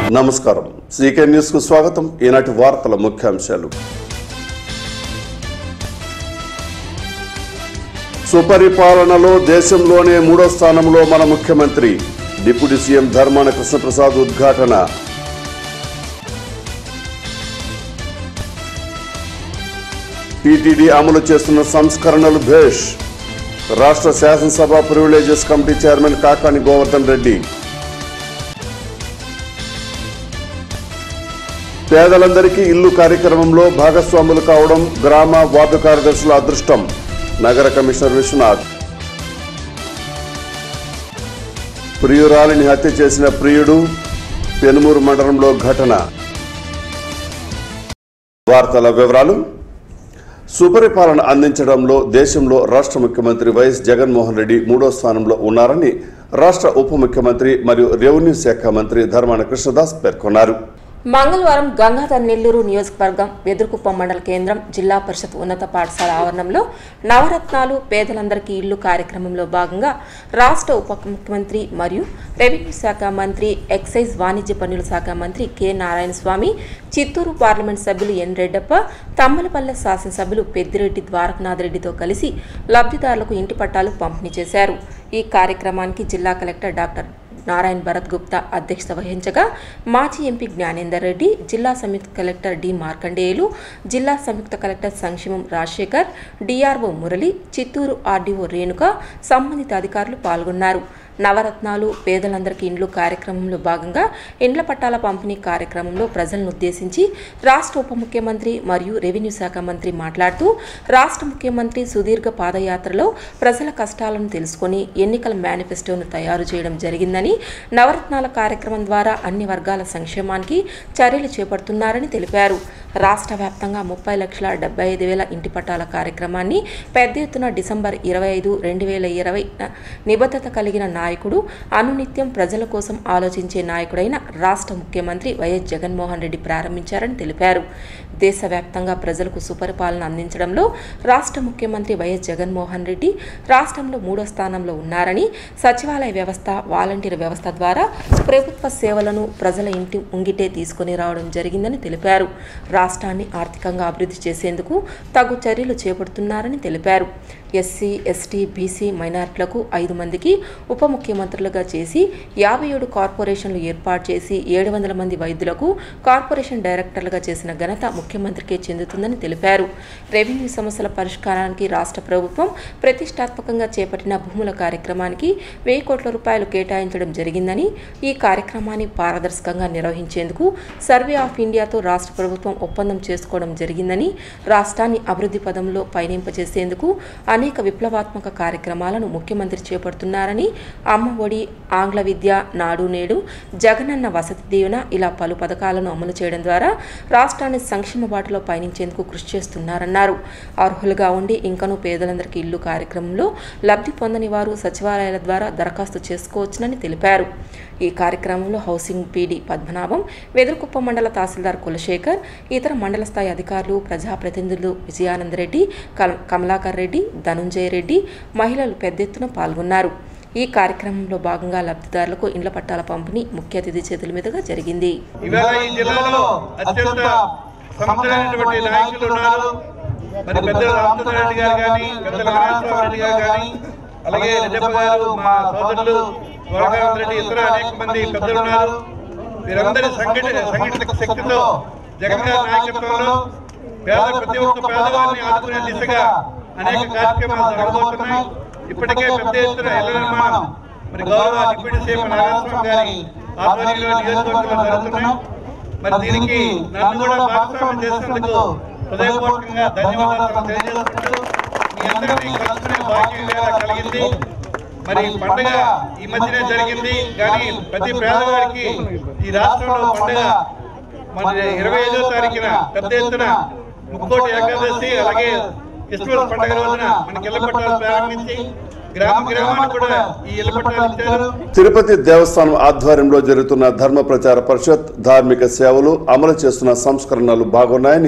నమస్కారం CK news కు స్వాగతం ఈనాటి వార్తల ముఖ్యాంశాలు సుపరిపాలనలో దేశంలోనే మూడో స్థానంలో మన ముఖ్యమంత్రి డిప్యూటీ సీఎం ధర్మాన కృష్ణప్రసాద్ ఉద్ఘాటన టీటీడీ అమలు చేస్తున్న సంస్కరణలు భేష్ రాష్ట్ర శాసనసభ privileges committee chairman Kakani Govardhan Reddy పేదలందరికీ ఇల్లు కార్యక్రమంలో భాగస్వాములు కావడం గ్రామ వార్డు కార్యదర్శుల అదృష్టం నగర కమిషనర్ విశ్వనాథ్ ప్రియురాలిని హత్య చేసిన ప్రియుడు పెనుమూరు మండలంలో ఘటన వార్తల వివరాలు సుపరిపాలన అందించడంలో దేశంలో రాష్ట్ర ముఖ్యమంత్రి వైఎస్ జగన్మోహన్ రెడ్డి మూడో స్థానంలో ఉన్నారని రాష్ట్ర ఉప ముఖ్యమంత్రి మరియు రెవెన్యూ శాఖ మంత్రి ధర్మాన కృష్ణదాస్ పేర్కొన్నారు మంగళవారం గంగాధర్ నెల్లూరు నియోజకవర్గం వెదురుకుప్పం మండల కేంద్రం జిల్లా పరిషత్ ఉన్నత పాఠశాల ఆవరణంలో నవరత్నాలు పేదలందరికీ ఇల్లు కార్యక్రమంలో భాగంగా రాష్ట్ర ఉప ముఖ్యమంత్రి మరియు రెవెన్యూ శాఖ మంత్రి ఎక్సైజ్ వాణిజ్య పన్నుల శాఖ మంత్రి కె నారాయణ స్వామి చిత్తూరు పార్లమెంట్ సభ్యులు ఎన్ రెడ్డప్ప తమ్మలపల్లె శాసనసభ్యులు పెద్దిరెడ్డి ద్వారకనాథ్ రెడ్డితో కలిసి లబ్ధిదారులకు ఇంటి పట్టాలు పంపిణీ చేశారు ఈ కార్యక్రమానికి జిల్లా కలెక్టర్ డాక్టర్ నారాయణ్ భరత్ గుప్తా అధ్యక్షత వహించగా మాజీ ఎంపీ జ్ఞానేందర్ రెడ్డి జిల్లా సంయుక్త కలెక్టర్ డి మార్కండేయులు జిల్లా సంయుక్త కలెక్టర్ సంక్షేమం రాజశేఖర్ డిఆర్ఓ మురళి చిత్తూరు ఆర్డీఓ రేణుక సంబంధిత అధికారులు పాల్గొన్నారు నవరత్నాలు పేదలందరికీ ఇండ్లు కార్యక్రమంలో భాగంగా ఇండ్ల పట్టాల పంపిణీ కార్యక్రమంలో ప్రజలను ఉద్దేశించి రాష్ట్ర ఉప ముఖ్యమంత్రి మరియు రెవెన్యూ శాఖ మంత్రి మాట్లాడుతూ రాష్ట్ర ముఖ్యమంత్రి సుదీర్ఘ పాదయాత్రలో ప్రజల కష్టాలను తెలుసుకొని ఎన్నికల మేనిఫెస్టోను తయారు చేయడం జరిగిందని నవరత్నాల కార్యక్రమం ద్వారా అన్ని వర్గాల సంక్షేమానికి చర్యలు చేపడుతున్నారని తెలిపారు రాష్ట్ర వ్యాప్తంగా ముప్పై లక్షల డెబ్బై ఐదు వేల ఇంటి పట్టాల కార్యక్రమాన్ని పెద్ద ఎత్తున డిసెంబర్ ఇరవై ఐదు రెండు వేల ఇరవై నిబద్ధత కలిగిన నాయకుడు అనునిత్యం ప్రజల కోసం ఆలోచించే నాయకుడైన రాష్ట్ర ముఖ్యమంత్రి వైఎస్ జగన్మోహన్ రెడ్డి ప్రారంభించారని తెలిపారు దేశవ్యాప్తంగా ప్రజలకు సుపరిపాలన అందించడంలో రాష్ట్ర ముఖ్యమంత్రి వైఎస్ జగన్మోహన్ రెడ్డి రాష్ట్రంలో మూడో స్థానంలో ఉన్నారని సచివాలయ వ్యవస్థ వాలంటీర్ వ్యవస్థ ద్వారా ప్రభుత్వ సేవలను ప్రజల ఇంటి ఉంగిటే తీసుకొని రావడం జరిగిందని తెలిపారు రాష్ట్రాన్ని ఆర్థికంగా అభివృద్ధి చేసేందుకు తగు చర్యలు చేపడుతున్నారని తెలిపారు ఎస్సీ ఎస్టీ బీసీ మైనార్టీలకు ఐదు మందికి ఉప ముఖ్యమంత్రులుగా చేసి యాభై ఏడు కార్పొరేషన్లు ఏర్పాటు చేసి ఏడు వందల మంది వైద్యులకు కార్పొరేషన్ డైరెక్టర్లుగా చేసిన ఘనత ముఖ్యమంత్రికే చెందుతుందని తెలిపారు రెవెన్యూ సమస్యల పరిష్కారానికి రాష్ట్ర ప్రభుత్వం ప్రతిష్టాత్మకంగా చేపట్టిన భూముల కార్యక్రమానికి వెయ్యి కోట్ల రూపాయలు కేటాయించడం జరిగిందని ఈ కార్యక్రమాన్ని పారదర్శకంగా నిర్వహించేందుకు సర్వే ఆఫ్ ఇండియాతో రాష్ట్ర ప్రభుత్వం ఒప్పందం చేసుకోవడం జరిగిందని రాష్ట్రాన్ని అభివృద్ధి పదంలో పయనింపజేసేందుకు అనేక విప్లవాత్మక కార్యక్రమాలను ముఖ్యమంత్రి చేపడుతున్నారని అమ్మ ఒడి ఆంగ్ల విద్య నాడు నేడు జగనన్న వసతి దీవెన ఇలా పలు పథకాలను అమలు చేయడం ద్వారా రాష్ట్రాన్ని సంక్షేమ బాటలో పయనించేందుకు కృషి చేస్తున్నారన్నారు అర్హులుగా ఉండి ఇంకనూ పేదలందరికీ ఇల్లు కార్యక్రమంలో లబ్ధి పొందని వారు సచివాలయాల ద్వారా దరఖాస్తు చేసుకోవచ్చునని తెలిపారు ఈ కార్యక్రమంలో హౌసింగ్ పీడీ పద్మనాభం వెదురుకుప్ప మండల తహసీల్దార్ కులశేఖర్ ఇతర మండల స్థాయి అధికారులు ప్రజాప్రతినిధులు విజయానందరెడ్డి కల్- కమలాకర్ రెడ్డి ధనుంజయ రెడ్డి మహిళలు పెద్ద ఎత్తున పాల్గొన్నారు ఈ కార్యక్రమంలో భాగంగా లబ్ధిదారులకు ఇండ్ల పట్టాల పంపిణీ ముఖ్య అతిథి చేతుల మీదుగా జరిగింది ఇవాళ ఈ జిల్లాలో అత్యంత సమర్థమైనటువంటి నాయకులు ఉన్నారు మరి పెద్దల రామచంద్ర రెడ్డి గారు కానీ పెద్దల నారాయణస్వామి రెడ్డి గారు కానీ అలాగే రెడ్డప్ప గారు మా సోదరులు ద్వారకానాథ్ రెడ్డి ఇతర అనేక మంది పెద్దలు ఉన్నారు వీరందరి సంఘటిత సంఘటిత శక్తితో జగన్ గారి నాయకత్వంలో పేద ప్రతి ఒక్క పేదవారిని ఆదుకునే దిశగా అనేక కార్యక్రమాలు జరగబోతున్నాయి ఇప్పటికే పెద్ద ఎత్తున ఇళ్ల నిర్మాణం మరి గౌరవ డిప్యూటీ సీఎం నారాయణస్వామి గారి ఆధ్వర్యంలో నియోజకవర్గంలో జరుగుతున్నాయి మరి దీనికి నన్ను కూడా భాగస్వామ్యం చేసినందుకు హృదయపూర్వకంగా ధన్యవాదాలు తెలియజేసుకుంటూ మీ అందరినీ కలుసుకునే భాగ్యం వేళ కలిగింది మరి పండుగ ఈ మధ్యనే జరిగింది కానీ ప్రతి పేదవాడికి ఈ రాష్ట్రంలో పండుగ మరి ఇరవై ఐదో తారీఖున పెద్ద ఎత్తున ముక్కోటి ఏకాదశి అలాగే క్రిస్మస్ పండుగ రోజున మనకి ఇళ్ల పట్టాలు ప్రారంభించి గ్రామ గ్రామానికి కూడా ఈ ఇళ్ల పట్టాలు ఇచ్చారు తిరుపతి దేవస్థానం ఆధ్వర్యంలో జరుగుతున్న ధర్మ ప్రచార పరిషత్ ధార్మిక సేవలు అమలు చేస్తున్న సంస్కరణలు బాగున్నాయని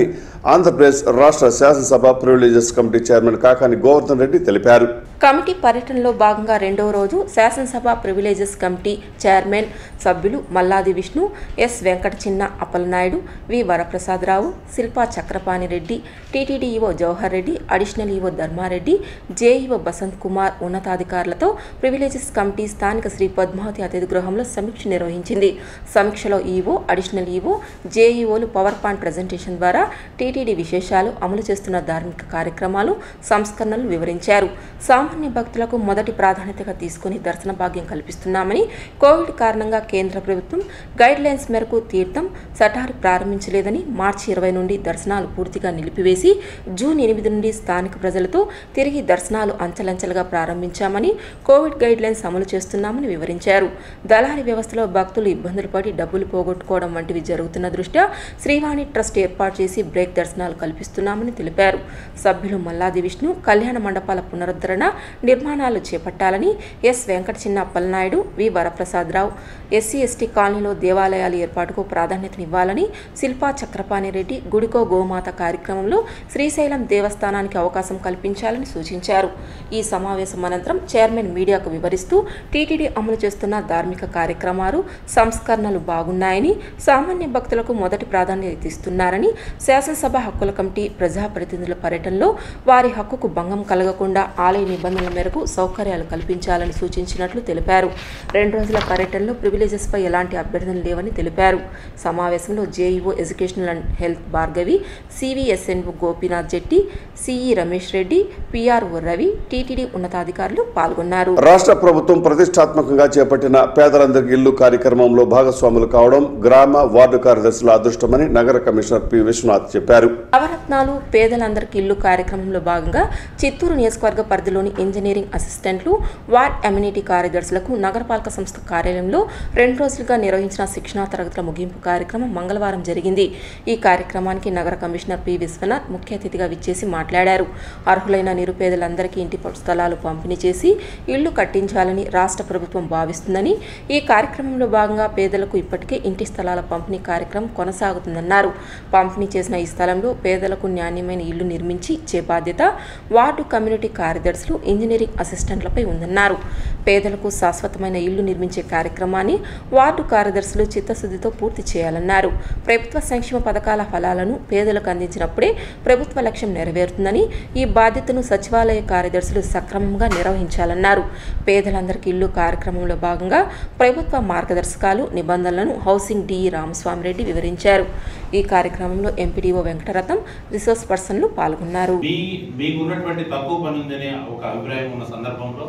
ఆంధ్రప్రదేశ్ రాష్ట్ర శాసనసభ privileges committee chairman Kakani Govardhan Reddy తెలిపారు కమిటీ పర్యటనలో భాగంగా రెండవ రోజు శాసనసభ ప్రివిలేజెస్ కమిటీ చైర్మన్ సభ్యులు Malladi Vishnu S Venkata Chinna Appalanaidu V Varaprasadarao Shilpa Chakrapani Reddy TTD EO Jawahar Reddy additional EO Dharmareddy JEO Basant Kumar ఉన్నతాధికారులతో ప్రివిలేజెస్ కమిటీ స్థానిక శ్రీ పద్మావతి అతిథి గృహంలో సమీక్ష నిర్వహించింది సమీక్షలో ఈవో అడిషనల్ ఈవో జేఈఓలు పవర్ పాయింట్ ప్రజెంటేషన్ ద్వారా టీటీడీ విశేషాలు అమలు చేస్తున్న ధార్మిక కార్యక్రమాలు సంస్కరణలు వివరించారు సామాన్య భక్తులకు మొదటి ప్రాధాన్యతగా తీసుకుని దర్శన భాగ్యం కల్పిస్తున్నామని కోవిడ్ కారణంగా కేంద్ర ప్రభుత్వం గైడ్ లైన్స్ మేరకు తీర్థం సటారు ప్రారంభించలేదని మార్చి ఇరవై నుండి దర్శనాలు పూర్తిగా నిలిపివేసి జూన్ ఎనిమిది నుండి స్థానిక ప్రజలతో తిరిగి దర్శనాలు అంచెలంచెలుగా ప్రారంభించామని కోవిడ్ గైడ్ లైన్స్ అమలు చేస్తున్నామని వివరించారు దళారీ వ్యవస్థలో భక్తులు ఇబ్బందులు పడి డబ్బులు పోగొట్టుకోవడం వంటివి జరుగుతున్న దృష్ట్యా శ్రీవాణి ట్రస్ట్ ఏర్పాటు చేసి బ్రేక్ దర్శనాలు కల్పిస్తున్నామని తెలిపారు సభ్యులు మల్లాది విష్ణు కళ్యాణ మండపాల పునరుద్ధరణ నిర్మాణాలు చేపట్టాలని S Venkata Chinna Appalanaidu V Varaprasadarao SC ST కాలనీలో దేవాలయాల ఏర్పాటుకు ప్రాధాన్యతనివ్వాలని శిల్పా చక్రపాణి రెడ్డి గుడికో గోమాత కార్యక్రమంలో శ్రీశైలం దేవస్థానానికి అవకాశం కల్పించాలని సూచించారు ఈ సమావేశం అనంతరం చైర్మన్ మీడియాకు వివరిస్తూ టీటీడీ అమలు చేస్తున్న ధార్మిక కార్యక్రమాలు సంస్కరణలు బాగున్నాయని సామాన్య భక్తులకు మొదటి ప్రాధాన్యత ఇస్తున్నారని శాసనసభ హక్కుల కమిటీ ప్రజాప్రతినిధుల పర్యటనలో వారి హక్కుకు భంగం కలగకుండా ఆలయ నిబంధనల మేరకు సౌకర్యాలు కల్పించాలని సూచించినట్లు తెలిపారు రెండు రోజుల పర్యటనలో ప్రివిలేజెస్పై ఎలాంటి అభ్యర్థనలు లేవని తెలిపారు సమావేశంలో JEO educational and health Bhargavi CVSNO Gopinath Jetti CE Ramesh Reddy PRO Ravi TTD ఉన్నతాధికారులు పాల్గొన్నారు రాష్ట్ర ప్రభుత్వం ప్రతిష్టాత్మకంగా చేపట్టిన పేదలందరికీ ఇల్లు కార్యక్రమంలో భాగస్వాములు కావడం గ్రామ వార్డు కార్యదర్శుల అదృష్టమని నగర కమిషనర్ పి విశ్వనాథ్ చెప్పారు నవరత్నాలు పేదలందరికీ ఇల్లు కార్యక్రమంలో భాగంగా చిత్తూరు నియోజకవర్గ పరిధిలోని ఇంజనీరింగ్ అసిస్టెంట్లు వార్డ్ అమ్యూనిటీ కార్యదర్శులకు నగరపాలక సంస్థ కార్యాలయంలో రెండు రోజులుగా నిర్వహించిన శిక్షణా తరగతుల ముగింపు కార్యక్రమం మంగళవారం జరిగింది ఈ కార్యక్రమానికి నగర కమిషనర్ పి విశ్వనాథ్ ముఖ్య అతిథిగా విచ్చేసి మాట్లాడారు అర్హులైన నిరుపేదలందరికీ ఇంటి పట్టు స్థలాలు పంపిణీ చేసి ఇళ్లు కట్టించాలని రాష్ట్ర ప్రభుత్వం భావిస్తుందని ఈ కార్యక్రమంలో భాగంగా పేదలకు ఇప్పటికే ఇంటి స్థలాల పంపిణీ కార్యక్రమం కొనసాగుతుందన్నారు పంపిణీ చేసిన ఈ స్థలంలో పేదలకు నాణ్యమైన ఇల్లు నిర్మించి ఇచ్చే బాధ్యత వార్డు కమ్యూనిటీ కార్యదర్శులు ఇంజనీరింగ్ అసిస్టెంట్లపై ఉందన్నారు పేదలకు శాశ్వతమైన ఇల్లు నిర్మించే కార్యక్రమాన్ని వార్డు కార్యదర్శులు చిత్తశుద్ధితో పూర్తి చేయాలన్నారు ప్రభుత్వ సంక్షేమ పథకాల ఫలాలను పేదలకు అందించినప్పుడే ప్రభుత్వ లక్ష్యం నెరవేరుతుందని ఈ బాధ్యతను సచివాలయ కార్యదర్శులు సక్రమంగా నిర్వహించాలన్నారు పేదలందరికీ ఇల్లు కార్యక్రమంలో భాగంగా ప్రభుత్వ మార్గదర్శకాలు నిబంధనలను హౌసింగ్ డిఈ రామస్వామిరెడ్డి వివరించారు ఈ కార్యక్రమంలో ఎంపీడీఓ వెంకటరథం రిసోర్స్ పర్సన్లు పాల్గొన్నారు మీ మీకు ఉన్నటువంటి తక్కువ పని ఉందనే ఒక అభిప్రాయం ఉన్న సందర్భంలో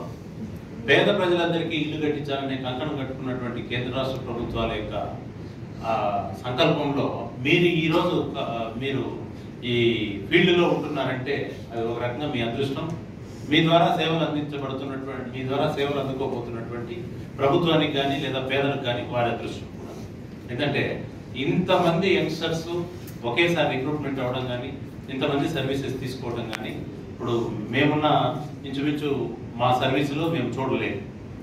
పేద ప్రజలందరికీ ఇల్లు కట్టించాలనే కంకణం కట్టుకున్నటువంటి కేంద్ర రాష్ట్ర ప్రభుత్వాల యొక్క ఆ, సంకల్పంలో మీరు ఈరోజు ఆ, మీరు ఈ ఫీల్డ్లో ఉంటున్నారంటే అది ఒక రకంగా మీ అదృష్టం మీ ద్వారా సేవలు అందించబడుతున్నటువంటి మీ ద్వారా సేవలు అందుకోబోతున్నటువంటి ప్రభుత్వానికి కానీ లేదా పేదలకు కానీ వారి అదృష్టం కూడా ఎందుకంటే ఇంతమంది యంగ్స్టర్స్ ఒకేసారి రిక్రూట్మెంట్ అవ్వడం కానీ ఇంతమంది సర్వీసెస్ తీసుకోవడం కానీ ఇప్పుడు మేమున్న ఇంచుమించు మా సర్వీసులో మేము చూడలేదు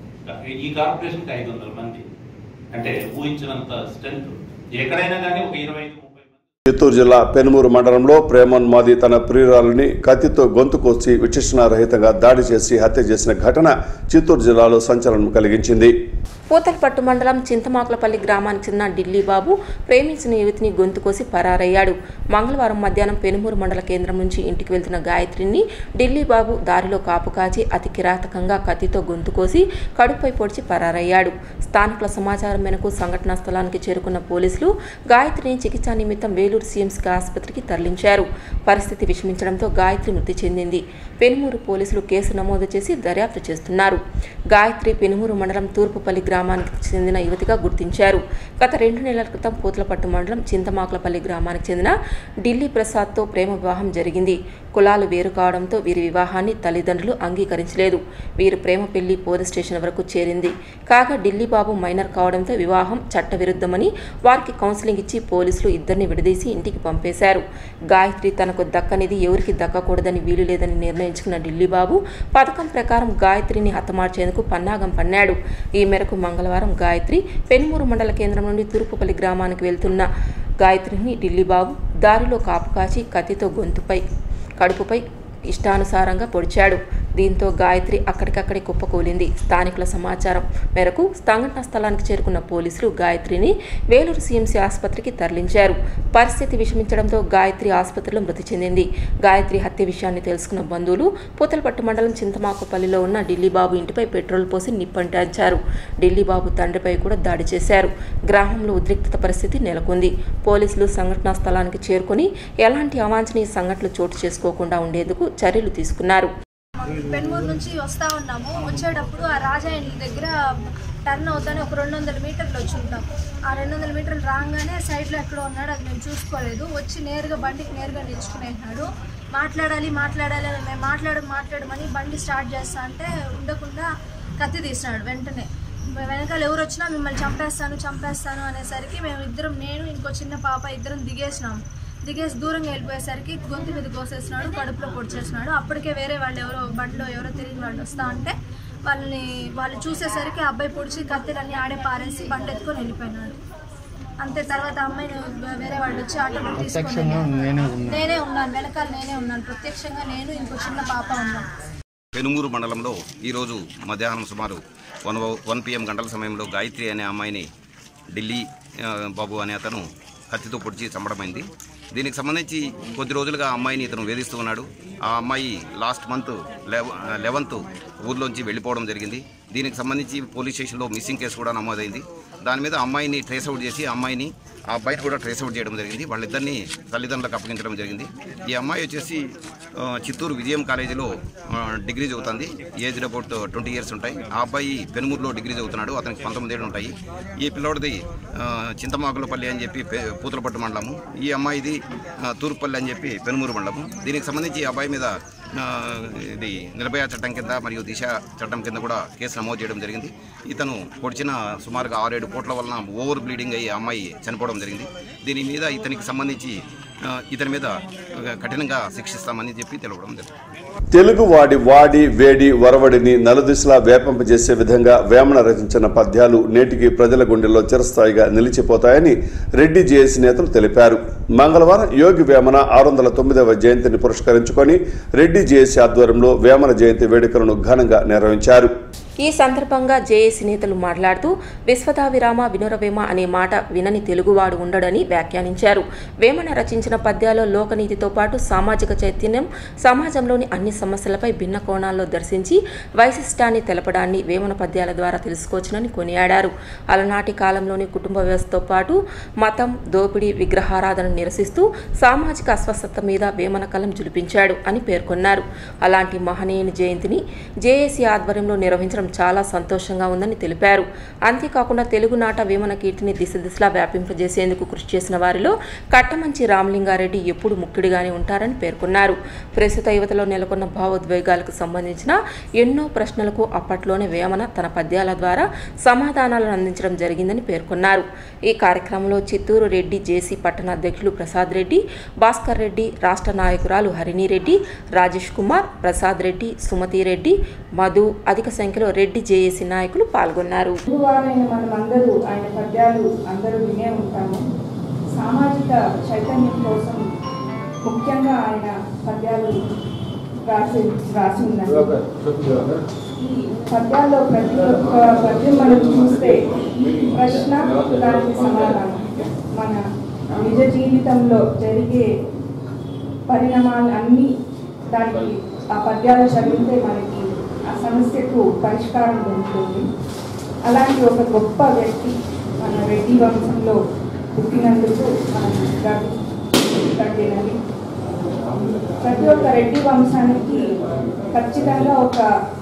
ఈ కార్పొరేషన్కి ఐదు వందల మంది అంటే ఊహించినంత స్ట్రెంత్ ఎక్కడైనా కానీ ఒక ఇరవై ఐదు ముప్పై మంది చిత్తూరు జిల్లా పెనుమూరు మండలంలో ప్రేమన్మాది తన ప్రియురాలని కత్తితో గొంతు కోసి విచక్షణారహితంగా దాడి చేసి హత్య చేసిన ఘటన చిత్తూరు జిల్లాలో సంచలనం కలిగించింది పూతలపట్టు మండలం చింతమాకులపల్లి గ్రామానికి చెందిన ఢిల్లీ బాబు ప్రేమించిన యువతిని గొంతు కోసి పరారయ్యాడు మంగళవారం మధ్యాహ్నం పెనుమూరు మండల కేంద్రం నుంచి ఇంటికి వెళ్తున్న గాయత్రిని ఢిల్లీ బాబు దారిలో కాపు కాచి అతి కిరాతకంగా కత్తితో గొంతు కోసి కడుపై పొడిచి పరారయ్యాడు స్థానికుల సమాచారం మేరకు సంఘటనా స్థలానికి చేరుకున్న పోలీసులు గాయత్రిని చికిత్స నిమిత్తం వేలూరు సీఎంసీ ఆసుపత్రికి తరలించారు పరిస్థితి విషమించడంతో గాయత్రి మృతి చెందింది పెనుమూరు పోలీసులు కేసు నమోదు చేసి దర్యాప్తు చేస్తున్నారు గాయత్రి పెనుమూరు మండలం తూర్పుపల్లి గ్రామానికి చెందిన యువతిగా గుర్తించారు గత రెండు నెలల క్రితం పూతలపట్టు మండలం చింతమాకులపల్లి గ్రామానికి చెందిన ఢిల్లీ ప్రసాద్తో ప్రేమ వివాహం జరిగింది కులాలు వేరు కావడంతో వీరి వివాహాన్ని తల్లిదండ్రులు అంగీకరించలేదు వీరు ప్రేమ పెళ్లి పోలీస్ స్టేషన్ వరకు చేరింది కాగా ఢిల్లీ బాబు మైనర్ కావడంతో వివాహం చట్టవిరుద్ధమని వారికి కౌన్సిలింగ్ ఇచ్చి పోలీసులు ఇద్దరిని విడదీసి ఇంటికి పంపేశారు గాయత్రి తనకు దక్కనిది ఎవరికి దక్కకూడదని వీలు లేదని నిర్ణయించుకున్న ఢిల్లీ బాబు పథకం ప్రకారం గాయత్రిని హతమార్చేందుకు పన్నాగం పన్నాడు ఈ మేరకు మంగళవారం గాయత్రి పెనుమూరు మండల కేంద్రం నుండి తూర్పుపల్లి గ్రామానికి వెళ్తున్న గాయత్రిని ఢిల్లీ బాబు దారిలో కాపు కాచి కత్తితో గొంతుపై కడుపుపై ఇష్టానుసారంగా పొడిచాడు దీంతో గాయత్రి అక్కడికక్కడే కుప్పకూలింది స్థానికుల సమాచారం మేరకు సంఘటనా స్థలానికి చేరుకున్న పోలీసులు గాయత్రిని వేలూరు సీఎంసీ ఆసుపత్రికి తరలించారు పరిస్థితి విషమించడంతో గాయత్రి ఆసుపత్రిలో మృతి చెందింది గాయత్రి హత్య విషయాన్ని తెలుసుకున్న బంధువులు పూతలపట్టు మండలం చింతమాకుపల్లిలో ఉన్న ఢిల్లీ బాబు ఇంటిపై పెట్రోల్ పోసి నిప్పంటించారు ఢిల్లీ బాబు తండ్రిపై కూడా దాడి చేశారు గ్రామంలో ఉద్రిక్తత పరిస్థితి నెలకొంది పోలీసులు సంఘటనా స్థలానికి చేరుకొని ఎలాంటి అవాంఛనీయ సంఘటనలు చోటు చేసుకోకుండా ఉండేందుకు చర్యలు తీసుకున్నారు పెన్మూరు నుంచి వస్తా ఉన్నాము వచ్చేటప్పుడు ఆ రాజా ఇంటి దగ్గర టర్న్ అవుతానే ఒక రెండు వందల మీటర్లు వచ్చి ఉంటాం ఆ రెండు వందల మీటర్లు రాగానే సైడ్లో ఎక్కడో ఉన్నాడు అది మేము చూసుకోలేదు వచ్చి నేరుగా బండికి నేరుగా నిల్చుకునేసినాడు మాట్లాడాలి మాట్లాడాలి అని మేము మాట్లాడు మాట్లాడమని బండి స్టార్ట్ చేస్తా అంటే ఉండకుండా కత్తి తీసినాడు వెంటనే వెనకాల ఎవరు వచ్చినా మిమ్మల్ని చంపేస్తాను చంపేస్తాను అనేసరికి మేము ఇద్దరం నేను ఇంకో చిన్న పాప ఇద్దరం దిగేసినాం దిగేసి దూరంగా వెళ్ళిపోయేసరికి గొంతు మీద కోసేసినాడు కడుపులో పొడిచేసినాడు అప్పటికే వేరే వాళ్ళు ఎవరో బండిలో ఎవరో తెలియని వాళ్ళు వస్తా ఉంటే వాళ్ళని వాళ్ళు చూసేసరికి ఆ అబ్బాయి పొడిచి కత్తెలన్నీ ఆడే పారేసి బండి ఎత్తుకొని వెళ్ళిపోయినాడు అంతే తర్వాత అమ్మాయిని వేరే వాళ్ళు వచ్చి ఆటోలో తీసుకొని వెళ్ళారు. నేనే ఉన్నాను వెనకాల నేనే ఉన్నాను ప్రత్యక్షంగా నేను ఇంకో చిన్న పాప ఉన్నాను పెనుమూరు మండలంలో ఈరోజు మధ్యాహ్నం సుమారు వన్ వన్ పిఎం గంటల సమయంలో గాయత్రి అనే అమ్మాయిని ఢిల్లీ ఆ, బాబు అనే అతను కత్తితో పొడిచి చంపడమైంది దీనికి సంబంధించి కొద్ది రోజులుగా ఆ అమ్మాయిని ఇతను వేధిస్తూ ఉన్నాడు ఆ అమ్మాయి లాస్ట్ మంత్ లెవ లెవెన్త్ ఊర్లోంచి వెళ్ళిపోవడం జరిగింది దీనికి సంబంధించి పోలీస్ స్టేషన్లో మిస్సింగ్ కేసు కూడా నమోదైంది దాని మీద అమ్మాయిని ట్రేస్ అవుట్ చేసి ఆ అమ్మాయిని ఆ అబ్బాయిని కూడా ట్రేస్ అవుట్ చేయడం జరిగింది వాళ్ళిద్దరిని తల్లిదండ్రులకు అప్పగించడం జరిగింది ఈ అమ్మాయి వచ్చేసి ఆ, చిత్తూరు విజయం కాలేజీలో ఆ, డిగ్రీ చదువుతుంది ఏజ్ అబౌట్ ట్వంటీ ఇయర్స్ ఉంటాయి ఆ అబ్బాయి పెనుమూరులో డిగ్రీ చదువుతున్నాడు అతనికి పంతొమ్మిది ఏళ్ళు ఉంటాయి ఈ పిల్లోడిది ఆ, చింతమాకులపల్లి అని చెప్పి పె- పూతలపట్టు మండలము ఈ అమ్మాయిది ఆ, తూర్పుపల్లి అని చెప్పి పెనుమూరు మండలము దీనికి సంబంధించి ఈ అబ్బాయి మీద ఆ, ఇది నిర్భయ చట్టం కింద మరియు దిశ చట్టం కింద కూడా కేసు నమోదు చేయడం జరిగింది ఇతను పొడిచిన సుమారుగా ఆరేడు కోట్ల వలన ఓవర్ బ్లీడింగ్ అయ్యి ఆ అమ్మాయి చనిపోవడం జరిగింది దీని మీద ఇతనికి సంబంధించి ఆ, ఇతని మీద ఆ, కఠినంగా శిక్షిస్తామని చెప్పి తెలవడం జరిగింది తెలుగువాడి వాడి వేడి వరవడిని నలుదిశలా వేపింపజేసే విధంగా వేమన రచించిన పద్యాలు నేటికి ప్రజల గుండెల్లో చిరస్థాయిగా నిలిచిపోతాయని రెడ్డి జేఏసీ నేతలు తెలిపారు మంగళవారం యోగి వేమన ఆరు వందల తొమ్మిదవ జయంతిని పురస్కరించుకొని రెడ్డి జేఏసీ ఆధ్వర్యంలో వేమన జయంతి వేడుకలను ఘనంగా నిర్వహించారు ఈ సందర్భంగా జేఏసీ నేతలు మాట్లాడుతూ విశ్వదావిరామ వినురవేమ అనే మాట వినని తెలుగువాడు ఉండడని వ్యాఖ్యానించారు వేమన రచించిన పద్యాల్లో లోకనీతితో పాటు సామాజిక చైతన్యం సమాజంలోని అన్ని సమస్యలపై భిన్న కోణాల్లో దర్శించి వైశిష్టాన్ని తెలపడాన్ని వేమన పద్యాల ద్వారా తెలుసుకోవచ్చునని కొనియాడారు అలనాటి కాలంలోని కుటుంబ వ్యవస్థతో పాటు మతం దోపిడీ విగ్రహారాధన నిరసిస్తూ సామాజిక అస్వస్థత మీద వేమన కలం జులిపించాడు అని పేర్కొన్నారు అలాంటి మహనీయుని జయంతిని జేఏసీ ఆధ్వర్యంలో నిర్వహించడం చాలా సంతోషంగా ఉందని తెలిపారు అంతేకాకుండా తెలుగునాట వేమన కీర్తిని దిశ దిశలా వ్యాపింపజేసేందుకు కృషి చేసిన వారిలో కట్టమంచి రామలింగారెడ్డి ఎప్పుడు ముఖ్యుడిగానే ఉంటారని పేర్కొన్నారు ప్రస్తుత యువతలో నెలకొన్న భావోద్వేగాలకు సంబంధించిన ఎన్నో ప్రశ్నలకు అప్పట్లోనే వేమన తన పద్యాల ద్వారా సమాధానాలను అందించడం జరిగిందని పేర్కొన్నారు ఈ కార్యక్రమంలో చిత్తూరు రెడ్డి జేసీ పట్టణ అధ్యక్షులు ప్రసాద్ రెడ్డి భాస్కర్ రెడ్డి రాష్ట్ర నాయకురాలు హరిణి రెడ్డి రాజేష్ కుమార్ ప్రసాద్ రెడ్డి సుమతి రెడ్డి మధు అధిక సంఖ్యలో రెడ్డి జేఏసీ నాయకులు పాల్గొన్నారు తెలుగువారైన మనం అందరూ ఆయన పద్యాలు అందరూ వినే ఉంటాము సామాజిక చైతన్యం కోసం ముఖ్యంగా ఆయన పద్యాలు రాసి రాసి ఉన్నారు ఈ పద్యాల్లో ప్రతి ఒక్క పద్యం మనం చూస్తే ప్రశ్న దానికి సమాధానం మన నిజ జీవితంలో జరిగే పరిణామాలు అన్నీ దానికి ఆ పద్యాలు చదివితే మనకి ఆ సమస్యకు పరిష్కారం దొరుకుతుంది అలాంటి ఒక గొప్ప వ్యక్తి మన రెడ్డి వంశంలో పుట్టినందుకు మనం తగ్గినది ప్రతి ఒక్క రెడ్డి వంశానికి ఖచ్చితంగా ఒక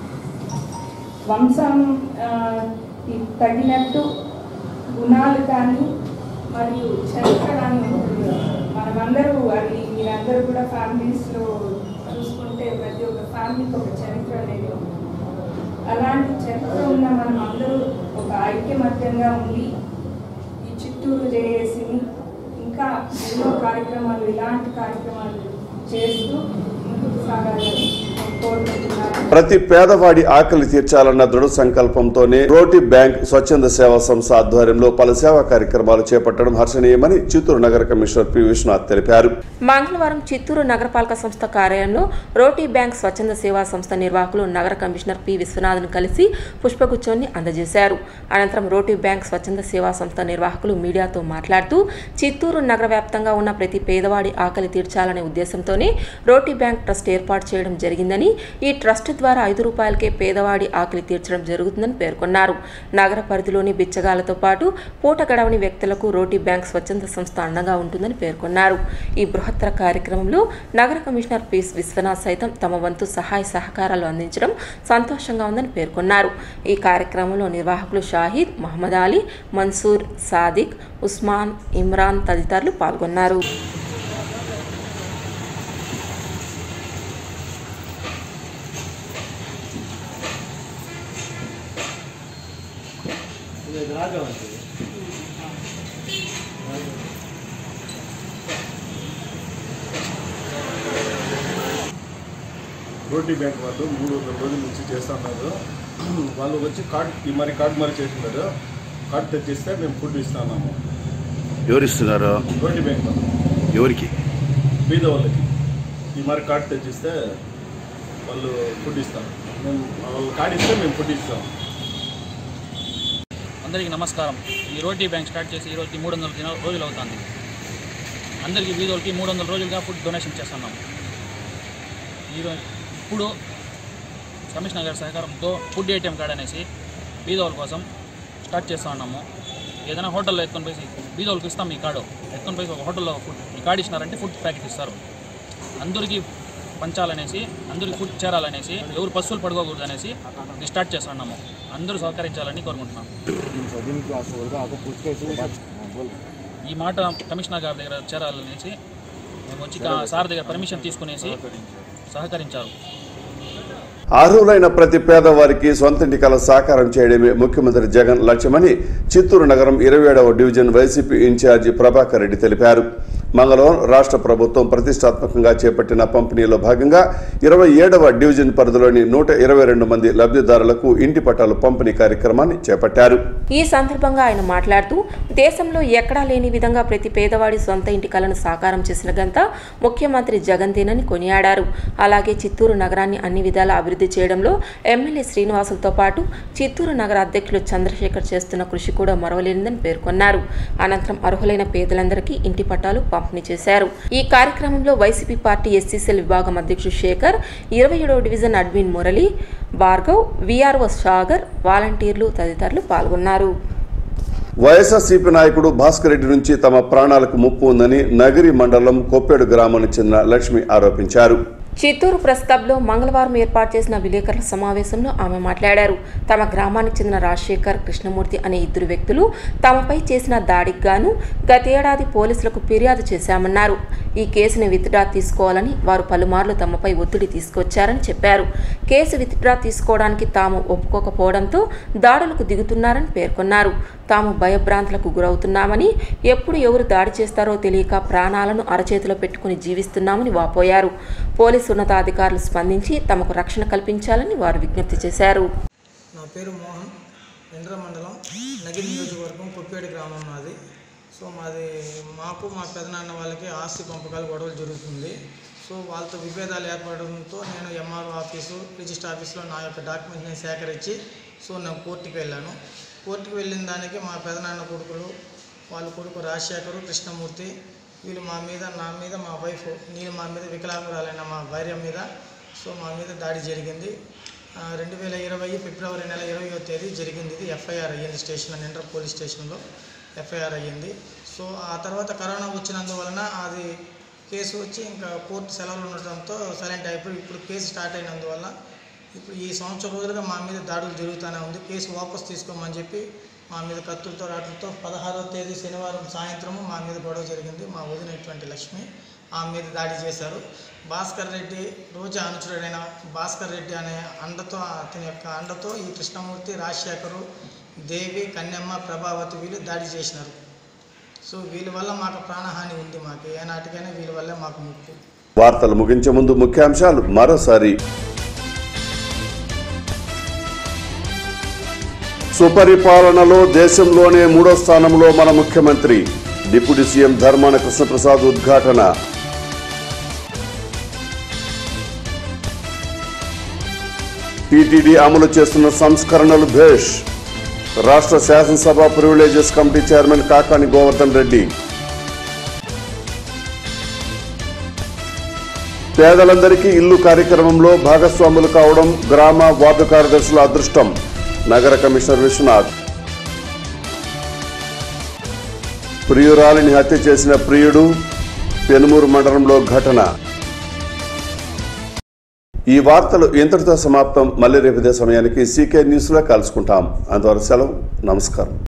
వంశం ఆ, కి తగినట్టు గుణాలు కానీ మరియు చరిత్ర కానీ ఉంటుంది మనమందరూ అది మీరందరూ కూడా ఫ్యామిలీస్లో చూసుకుంటే ప్రతి ఒక్క ఫ్యామిలీకి ఒక చరిత్ర అనేది ఉంటుంది అలాంటి చరిత్ర ఉన్న మనం అందరూ ఒక ఐక్యమత్యంగా ఉండి ఈ చిత్తూరు జేఏసీని ఇంకా ఎన్నో కార్యక్రమాలు ఇలాంటి కార్యక్రమాలు చేస్తూ ముందుకు సాగాలని కోరుకుంటున్నాను ప్రతి పేదవాడి ఆకలి తీర్చాలన్న దృఢ సంకల్పంతోనే రోటీ బ్యాంక్ స్వచ్ఛంద సేవా సంస్థ ఆధ్వర్యంలో పలు సేవా కార్యక్రమాలు చేపట్టడం హర్షణీయమని చిత్తూరు నగర కమిషనర్ పి విశ్వనాథ్ తెలిపారు మంగళవారం చిత్తూరు నగరపాలక సంస్థ కార్యాలయంలో రోటీ బ్యాంక్ స్వచ్ఛంద సేవా సంస్థ నిర్వాహకులు నగర కమిషనర్ పి విశ్వనాథ్ను కలిసి పుష్పగుచ్చాన్ని అందజేశారు అనంతరం రోటీ బ్యాంక్ స్వచ్ఛంద సేవా సంస్థ నిర్వాహకులు మీడియాతో మాట్లాడుతూ చిత్తూరు నగర వ్యాప్తంగా ఉన్న ప్రతి పేదవాడి ఆకలి తీర్చాలనే ఉద్దేశంతోనే రోటీ బ్యాంక్ ట్రస్ట్ ఏర్పాటు చేయడం జరిగిందని ఈ ట్రస్ట్ ద్వారా ఐదు రూపాయలకే పేదవాడి ఆకలి తీర్చడం జరుగుతుందని పేర్కొన్నారు నగర పరిధిలోని బిచ్చగాలతో పాటు పూట గడవని వ్యక్తులకు రోటీ బ్యాంక్ స్వచ్ఛంద సంస్థ అండగా ఉంటుందని పేర్కొన్నారు ఈ బృహత్తర కార్యక్రమంలో నగర కమిషనర్ పి విశ్వనాథ్ సైతం తమ వంతు సహాయ సహకారాలు అందించడం సంతోషంగా ఉందని పేర్కొన్నారు ఈ కార్యక్రమంలో నిర్వాహకులు షాహిద్ మహమ్మద్ అలీ మన్సూర్ సాదిక్ ఉస్మాన్ ఇమ్రాన్ తదితరులు పాల్గొన్నారు రోటీ బ్యాంక్ వాళ్ళు మూడు వందల రోజుల నుంచి చేస్తున్నారు వాళ్ళు వచ్చి కార్డ్ ఈ మరి కార్డు మరి చేస్తున్నారు కార్డు తెచ్చిస్తే మేము ఫుడ్ ఇస్తున్నాము ఎవరు ఇస్తున్నారు రోటీ బ్యాంక్ వాళ్ళు ఎవరికి బీద వాళ్ళకి ఈ మరి కార్డు తెచ్చిస్తే వాళ్ళు ఫుడ్ ఇస్తాం మేము వాళ్ళు కార్డు ఇస్తే మేము ఫుడ్ ఇస్తాం అందరికీ నమస్కారం ఈ రోటీ బ్యాంక్ స్టార్ట్ చేసి ఈ రోజుకి మూడు వందల దిన- రోజులు అవుతుంది అందరికీ వీధులకి మూడు వందల రోజులుగా ఫుడ్ డొనేషన్ చేస్తున్నాం ఈరోజు ఇప్పుడు కమిషనర్ గారి సహకారంతో ఫుడ్ ఏటీఎం కార్డ్ అనేసి బీదోళ్ళ కోసం స్టార్ట్ చేస్తూ ఉన్నాము ఏదైనా హోటల్లో ఎత్తుకొని పోయి బీదోళ్ళకి ఇస్తాం ఈ కార్డు ఎత్తుకొని పోయి ఒక హోటల్లో ఫుడ్ ఈ కార్డు ఇచ్చినారంటే ఫుడ్ ప్యాకెట్ ఇస్తారు అందరికీ పంచాలనేసి అందరికీ ఫుడ్ చేరాలనేసి ఎవరు పశువులు పడుకోకూడదు అనేసి ఇది స్టార్ట్ చేస్తున్నాము అందరూ సహకరించాలని కోరుకుంటున్నాం ఈ మాట కమిషనర్ గారి దగ్గర చేరాలనేసి మేము వచ్చి కా- సార్ దగ్గర పర్మిషన్ తీసుకునేసి సహకరించారు అర్హులైన ప్రతి పేదవారికి సొంతింటి కల సాకారం చేయడమే ముఖ్యమంత్రి జగన్ లక్ష్యమని చిత్తూరు నగరం ఇరవై ఏడవ division YCP in charge Prabhakar Reddy తెలిపారు మంగళవారం రాష్ట్ర ప్రభుత్వం ప్రతిష్టాత్మకంగా చేపట్టిన పంపిణీలో భాగంగా ఇరవై ఏడవ డివిజన్ పరిధిలోని నూట ఇరవై రెండు మంది లబ్ధిదారులకు ఇంటి పట్టాలు పంపిణీ కార్యక్రమాన్ని చేపట్టారు ఈ సందర్భంగా ఆయన మాట్లాడుతూ దేశంలో ఎక్కడా లేని విధంగా ప్రతి పేదవాడి సొంత ఇంటి కలను సాకారం చేసిన ఘనత ముఖ్యమంత్రి జగన్దేనని కొనియాడారు అలాగే చిత్తూరు నగరాన్ని అన్ని విధాలా అభివృద్ధి చేయడంలో ఎమ్మెల్యే శ్రీనివాసులతో పాటు చిత్తూరు నగర అధ్యక్షులు చంద్రశేఖర్ చేస్తున్న కృషి కూడా మరవలేనిదని పేర్కొన్నారు అనంతరం అర్హులైన పేదలందరికీ ఇంటి పట్టాలు పంపిణీ చేశారు ఈ కార్యక్రమంలో వైసీపీ పార్టీ ఎస్సీసీఎల్ విభాగం అధ్యక్షుడు శేఖర్ ఇరవై ఏడవ division admin Murali Bhargav VRO Sagar వాలంటీర్లు తదితరులు పాల్గొన్నారు వైఎస్ఆర్సీపీ నాయకుడు భాస్కర్ రెడ్డి నుంచి తమ ప్రాణాలకు ముప్పు ఉందని నగిరి మండలం కొప్పేడు గ్రామానికి చెందిన లక్ష్మి ఆరోపించారు చిత్తూరు ప్రెస్ క్లబ్లో మంగళవారం ఏర్పాటు చేసిన విలేకరుల సమావేశంలో ఆమె మాట్లాడారు తమ గ్రామానికి చెందిన రాజశేఖర్ కృష్ణమూర్తి అనే ఇద్దరు వ్యక్తులు తమపై చేసిన దాడికి గాను గతేడాది పోలీసులకు ఫిర్యాదు చేశామన్నారు ఈ కేసుని విత్డ్రా తీసుకోవాలని వారు పలుమార్లు తమపై ఒత్తిడి తీసుకొచ్చారని చెప్పారు కేసు విత్డ్రా తీసుకోవడానికి తాము ఒప్పుకోకపోవడంతో దాడులకు దిగుతున్నారని పేర్కొన్నారు తాము భయభ్రాంతులకు గురవుతున్నామని ఎప్పుడు ఎవరు దాడి చేస్తారో తెలియక ప్రాణాలను అరచేతిలో పెట్టుకుని జీవిస్తున్నామని వాపోయారు పోలీసు ఉన్నతాధికారులు స్పందించి తమకు రక్షణ కల్పించాలని వారు విజ్ఞప్తి చేశారు నా పేరు మోహన్ ఇంద్ర మండలం నగిరి నియోజకవర్గం కుప్పేడి గ్రామం నాది సో మాది మాకు మా పెదనాన్న వాళ్ళకి ఆస్తి పంపకాలు గొడవలు జరుగుతుంది సో వాళ్ళతో విభేదాలు ఏర్పడడంతో నేను ఎంఆర్ఓ ఆఫీసు రిజిస్టర్ ఆఫీస్లో నా యొక్క డాక్యుమెంట్ని సేకరించి సో నేను కోర్టుకి వెళ్ళాను కోర్టుకి వెళ్ళిన దానికి మా పెదనాన్న కొడుకులు వాళ్ళ కొడుకు రాజశేఖరు కృష్ణమూర్తి వీళ్ళు మా మీద నా మీద మా వైఫ్ నేను మా మీద వికలాంగురాలైన మా భార్య మీద సో మా మీద దాడి జరిగింది రెండు వేల ఇరవై ఫిబ్రవరి నెల ఇరవయో తేదీ జరిగింది ఇది ఎఫ్ఐఆర్ అయ్యింది స్టేషన్ నిండ్ర పోలీస్ స్టేషన్లో ఎఫ్ఐఆర్ అయ్యింది సో ఆ తర్వాత కరోనా వచ్చినందువలన అది కేసు వచ్చి ఇంకా కోర్టు సెలవులు ఉండటంతో సైలెంట్ అయిపోయి ఇప్పుడు కేసు స్టార్ట్ అయినందువల్ల ఇప్పుడు ఈ సంవత్సరం రోజులుగా మా మీద దాడులు జరుగుతూనే ఉంది కేసు వాపస్ తీసుకోమని చెప్పి మా మీద కత్తులతో రాట్లతో పదహారవ తేదీ శనివారం సాయంత్రము మా మీద గొడవ జరిగింది మా వదినటువంటి లక్ష్మి ఆమె మీద దాడి చేశారు భాస్కర్ రెడ్డి రోజా అనుచరుడైన భాస్కర్ రెడ్డి అనే అండతో అతని యొక్క అండతో ఈ కృష్ణమూర్తి రాజశేఖరు దేవి కన్యమ్మ ప్రభావతి వీళ్ళు దాడి చేసినారు సో వీళ్ళ వల్ల మాకు ప్రాణహాని ఉంది మాకు ఏనాటికైనా వీళ్ళ వల్లే మాకు ముక్తి వార్తలు ముగించే ముందు ముఖ్యాంశాలు మరోసారి సుపరిపాలనలో దేశంలోనే మూడో స్థానంలో మన ముఖ్యమంత్రి డిప్యూటీ సీఎం ధర్మాన కృష్ణప్రసాద్ ఉద్ఘాటన టీటీడీ అమలు చేస్తున్న సంస్కరణలు భేష్ రాష్ట్ర శాసనసభ privileges committee chairman Kakani Govardhan Reddy పేదలందరికీ ఇల్లు కార్యక్రమంలో భాగస్వాములు కావడం గ్రామ వార్డు కార్యదర్శుల అదృష్టం నగర కమిషనర్ విశ్వనాథ్ ప్రియురాలిని హత్య చేసిన ప్రియుడు పెనుమూరు మండలంలో ఘటన ఈ వార్తలు ఇంతటితో సమాప్తం మళ్ళీ రేపు ఇదే సమయానికి సీకే న్యూస్లో కలుసుకుంటాం అంతవరకు సెలవు నమస్కారం